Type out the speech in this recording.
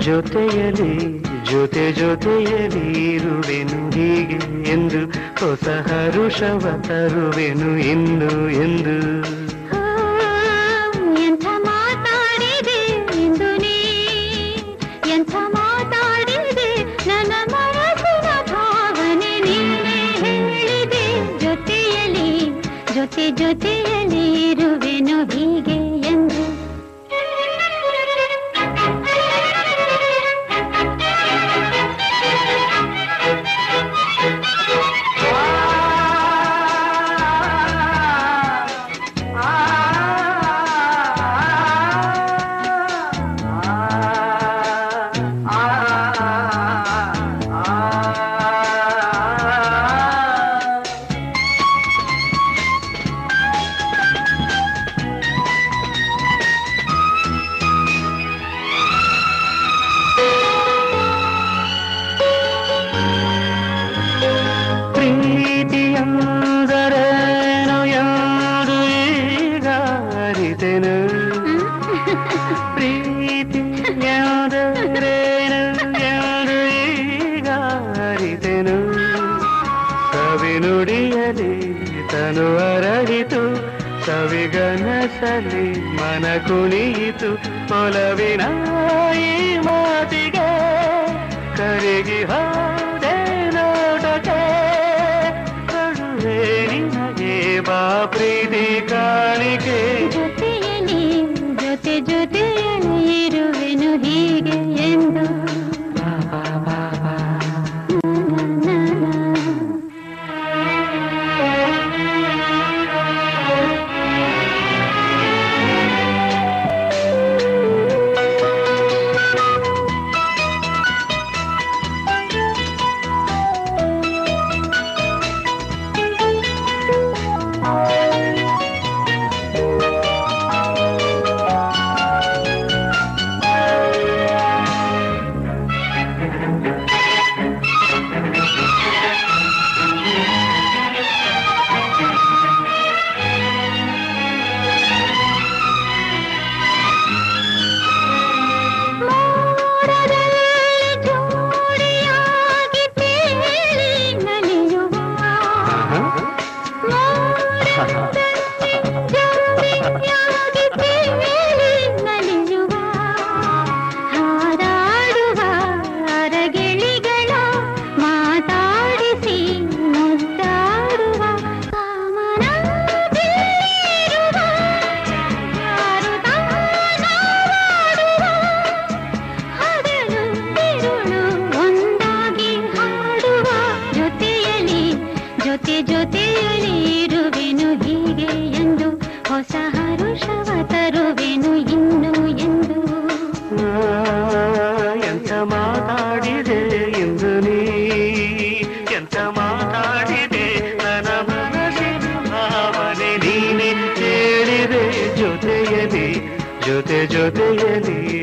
ಜೊತೆಯಲಿ ಜೊತೆ ಜೊತೆಯಲಿ ಇರುವೆನು ಹೀಗೆ ಎಂದು ಹೊಸ ಹರುಷವ ತರುವೆನು ಇನ್ನು ಎಂದು ಆ, ಎಂಥ ಮಾತಾಡಿದೆ ಇಂದು ನೀ ಎಂಥ ಮಾತಾಡಿದೆ ನನ್ನ ಮನಸ್ಸಿನ ಭಾವನೆ ನೀನೇ ಹೇಳಿದೆ ಜೊತೆಯಲಿ ಜೊತೆ ಜೊತೆಯಲಿ ಇರುವೆನು ಹೀಗೆ ಎಂದು ಪ್ರೀತಿಯಂದರೇನು ಎಂದು ಈಗ ಅರಿತೆನು ಪ್ರೀತಿಯಂದರೇನು ಎಂದು ಈಗ ಅರಿತೆನು ಸವಿನುಡಿಯಲಿ ತನು ಅರಳಿತು ಸವಿಗನಸಲಿ ಮನ ಕುಣಿಯಿತು ಒಲವಿನ ಈ ಮಾತಿಗೆ ಕರಗಿ ಹೋದೆ ನೋಟಕ್ಕೆ ಕಡುವೆ ನಿನಗೆ ಬಾ ಪ್ರೀತಿ ಕಾಣಿಕೆ ಜೊತೆಯಲಿ ಜೊತೆ ಜೊತೆಯಲಿ ಇರುವೆನು ಹೀಗೆ ಎಂದು ಮೋಡದಲ್ಲಿ ಜೋಡಿಯಾಗಿ ತೇಲಿ ನಲಿಯುವ ಜೋಡಿಯಾಗಿ ತೇಲಿ ನಲಿಯುವ ಹಾರಾಡುವ ಅರಗಿಳಿಗಳ ಮಾತಾಡಿಸಿ ಮುದ್ದಾಡುವ ಕಾಮನ ಬೀರುವ ಯಾರು ತಾನಾಡುವ ಹಗಲು ತಿರುಳು ಒಂದಾಗಿ ಹಾಡುವ ಜೊತೆಯಲಿ ಜೊತೆ ಜೊತೆಯಲಿ ಇರುವೆನು ಹೀಗೆ ಎಂದು ಹೊಸ ಹರುಷವ ತರುವೆನು ಇನ್ನು ಎಂದು ಎಂತ ಮಾತಾಡಿದೆ ಎಂದು ನೀ ಎಂತ ಮಾತಾಡಿದೆ ನನ್ನ ಮನಸ್ಸಿನ ಭಾವನೆ ನೀನೆ ಹೇಳಿದೆ ಜೊತೆಯಲಿ ಜೊತೆ ಜೊತೆಯಲಿ